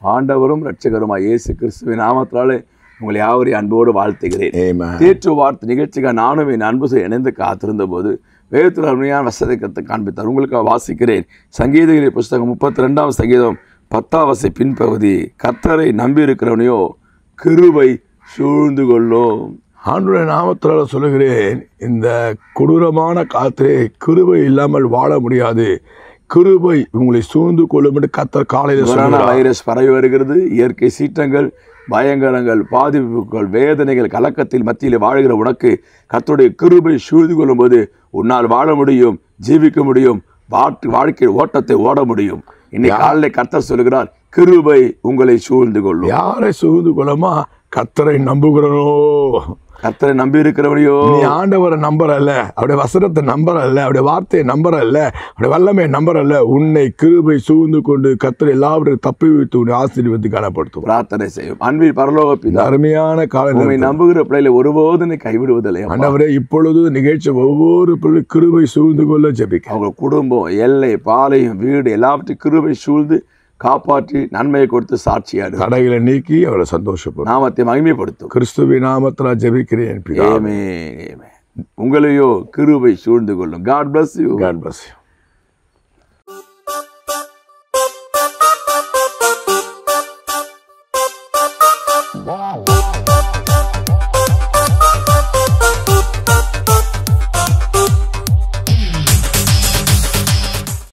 ஆண்டவரும் இரட்சகருமாய் இயேசு கிறிஸ்துவின் நாமத்தினாலே உங்களை யாவரையும் அன்போடு வாழ்த்துகிறேன் Amen. தேற்று வார்த்தை நிகழ்ச்சிக்காக நானும் என் அன்பு செய்ய இணைந்து காத்திருந்த போது வேதத்தில் அருமையான வசதை கற்று காண்பித்தார் உங்களுக்கு வாசிக்கிறேன் சங்கீதகிரி புஸ்தகம் முப்பத்தி ரெண்டாம் சங்கீதம் பத்தாம் வசை பின்பகுதி கர்த்தரை நம்பி இருக்கிறவனையோ கிருபை சூழ்ந்து கொள்ளும் ஆண்டுடைய நாமத்தினால சொல்லுகிறேன் இந்த கொடூரமான காலத்திலே கிருபை இல்லாமல் வாழ முடியாது கிருபை உங்களை சூழ்ந்து கொள்ளும் என்று கத்தர் காலையில் கொரோனா சொல்கிறார் வைரஸ் பரவி வருகிறது இயற்கை சீற்றங்கள் பயங்கரங்கள் பாதிப்புகள் வேதனைகள் கலக்கத்தில் மத்தியில் வாழ்கிற உனக்கு கர்த்தருடைய கிருபை சூழ்ந்து கொள்ளும்போது உன்னால் வாழ முடியும் ஜீவிக்க முடியும் வாட்டு வாழ்க்கை ஓட்டத்தை ஓட முடியும் இன்னைக்கு காலையில் கர்த்தர் சொல்லுகிறார் கிருபை உங்களை சூழ்ந்து கொள்ளும் யாரை சூழ்ந்து கொள்ளுமா கத்தரை நம்புகிறனோ கர்த்தரை நம்பி இருக்கிறவனையோ நீ ஆண்டவரை நம்புறல்ல அவருடைய வசனத்தை நம்புறல்ல அவருடைய வார்த்தையை நம்புறல்ல அவருடைய வல்லமையை நம்புறல்ல உன்னை கிருபை சூழ்ந்து கொண்டு கத்தர் எல்லாவற்றையும் தப்பி வைத்து உன்னை ஆசீர்வதித்து காணப்படுத்தும் பிரார்த்தனை செய்யும் அன்பில் பரலோக இந்த பிதா அருமையான கால உண்மை நம்புகிற பிள்ளைகளை ஒருபோதும் நீ கைவிடுவதில்லை அப்பா. ஆண்டவரே இப்பொழுது நிகழ்ச்சி ஒவ்வொரு பிள்ளை கிருபை சூழ்ந்து கொள்ள ஜெபிக்க அவங்க குடும்பம் எல்லை பாளையம் வீடு எல்லாவற்றையும் கிருபை சூழ்ந்து காப்பாற்றி நன்மையை கொடுத்து சாட்சியாடு தடைகளை நீக்கி அவரை சந்தோஷப்படும் நாமத்தை மகிமைப்படுத்தும் கிறிஸ்துவின் நாமத்தில் ஜெபிக்கிறேன் பிதா ஏமே ஏமே உங்களையோ கிருபை சூழ்ந்து கொள்ளும் God bless you God bless you.